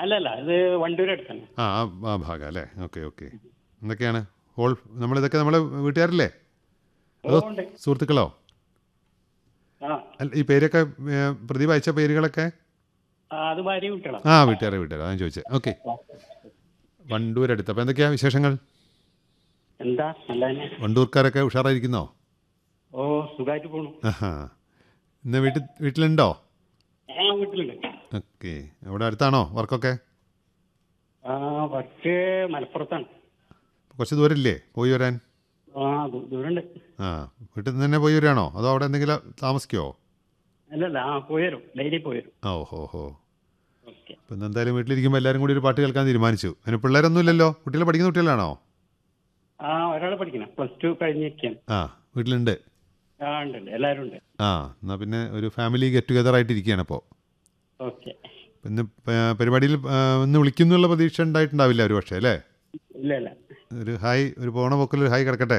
അല്ലല്ല ഇത് വണ്ടൂർ അടുത്താണ് ആ ആ ആ ഭാഗം അല്ലേ ഓക്കെ ഓക്കെ എന്തൊക്കെയാണ് ഹോൾ നമ്മളിതൊക്കെ നമ്മളെ വീട്ടുകാരല്ലേ ഓ ഉണ്ട് സുഹൃത്തുക്കളോ ആ അല്ല ഈ പേരൊക്കെ ഏ, പ്രദീപ് അയച്ച പേരുകളൊക്കെ ആ, അത് ഭാര്യ കുട്ടികളാ ആ വീട്ടുകാരെ വീട്ടുകാരെ അതാണ് ചോദിച്ചത് ഓക്കെ വണ്ടൂരടുത്ത് അപ്പോൾ എന്തൊക്കെയാ വിശേഷങ്ങൾ എന്താ നല്ല തന്നെ വണ്ടൂർക്കാരൊക്കെ ഉഷാറായിരിക്കുന്നോ ഓ സുഖമായിട്ട് പോണു ആഹാ ഇന്ന് വീട്ടിൽ വീട്ടിലുണ്ടോ ആ വീട്ടിലുണ്ട് ഓക്കെ അവിടെ അടുത്താണോ വർക്കൊക്കെ ആ വർക്ക് മലപ്പുറത്താണ് കുറച്ച് ദൂരമില്ലേ പോയി വരാൻ ആ ദൂ- ദൂരമുണ്ട് ആ വീട്ടിൽ നിന്ന് തന്നെ പോയി വരികയാണോ അതോ അവിടെ എന്തെങ്കിലും താമസിക്കുമോ അല്ലല്ല ആ പോയി വരും ഡെയിലി പോയി വരും ആ ഓഹോ ഹോ ഓക്കെ അപ്പം ഇന്ന് എന്തായാലും വീട്ടിലിരിക്കുമ്പോൾ എല്ലാവരും കൂടി ഒരു പാട്ട് കേൾക്കാൻ തീരുമാനിച്ചു അതിന് പിള്ളേരൊന്നും ഇല്ലല്ലോ കുട്ടികൾ പഠിക്കുന്ന കുട്ടികളാണോ ആ ഒരാൾ പഠിക്കണം പ്ലസ് ടു കഴിഞ്ഞിരിക്കുകയാണ് ആ വീട്ടിലുണ്ട് ആ ഉണ്ട് ഉണ്ട് എല്ലാവരും ഉണ്ട് ആ എന്നാൽ പിന്നെ ഒരു ഫാമിലി ഗെറ്റ് ടുഗദർ ആയിട്ട് ഇരിക്കുകയാണ് ഇപ്പോൾ ഓക്കെ ഇന്ന് പ- പരിപാടിയിൽ ആ, ഇന്ന് വിളിക്കുന്നുള്ള പ്രതീക്ഷ ഉണ്ടായിട്ടുണ്ടാവില്ല ഒരു പക്ഷേ അല്ലേ ഇല്ല ഇല്ല ഒരു ഹായ് ഒരു പോണ പോക്കിൽ ഒരു ഹായ് കിടക്കട്ടെ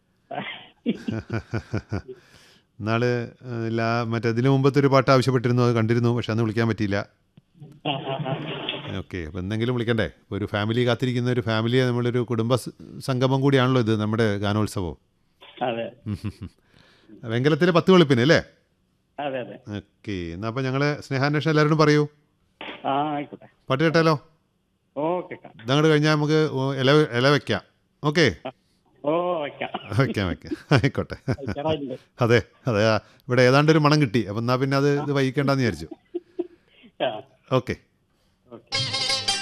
നാള് ലാ മറ്റേ ഇതിന് മുമ്പത്തെ ഒരു പാട്ട് ആവശ്യപ്പെട്ടിരുന്നു അത് കണ്ടിരുന്നു പക്ഷെ അന്ന് വിളിക്കാൻ പറ്റിയില്ല ആ, ആ, ആ. ഓക്കെ അപ്പോൾ എന്തെങ്കിലും വിളിക്കണ്ടേ ഇപ്പോൾ ഒരു ഫാമിലി കാത്തിരിക്കുന്ന ഒരു ഫാമിലിയെ നമ്മളൊരു കുടുംബ സ- സംഗമം കൂടിയാണല്ലോ ഇത് നമ്മുടെ ഗാനോത്സവം അതെ വെങ്കലത്തിലെ പത്ത് വെളുപ്പിന് അല്ലേ അതെ അതെ ഓക്കെ എന്നാൽ അപ്പോൾ ഞങ്ങൾ സ്നേഹാന്വേഷണം എല്ലാവരോടും പറയൂ ആ ആയിക്കോട്ടെ പാട്ട് കേട്ടാലോ ഓക്കെ ഇതങ്ങോട്ട് കഴിഞ്ഞാൽ നമുക്ക് ഓ, ഇല ഇല വെക്കാം ഓക്കെ ഓ വയ്ക്കാം വെക്കാം വെക്കാം ആയിക്കോട്ടെ കഴിക്കാറായിട്ടുണ്ട്. അതെ അതെ ആ, ഇവിടെ ഏതാണ്ട് ഒരു മണം കിട്ടി അപ്പം എന്നാൽ പിന്നെ അത് ഇത് വൈകിക്കേണ്ടെന്ന് വിചാരിച്ചു ആ ഓക്കെ ഓക്കെ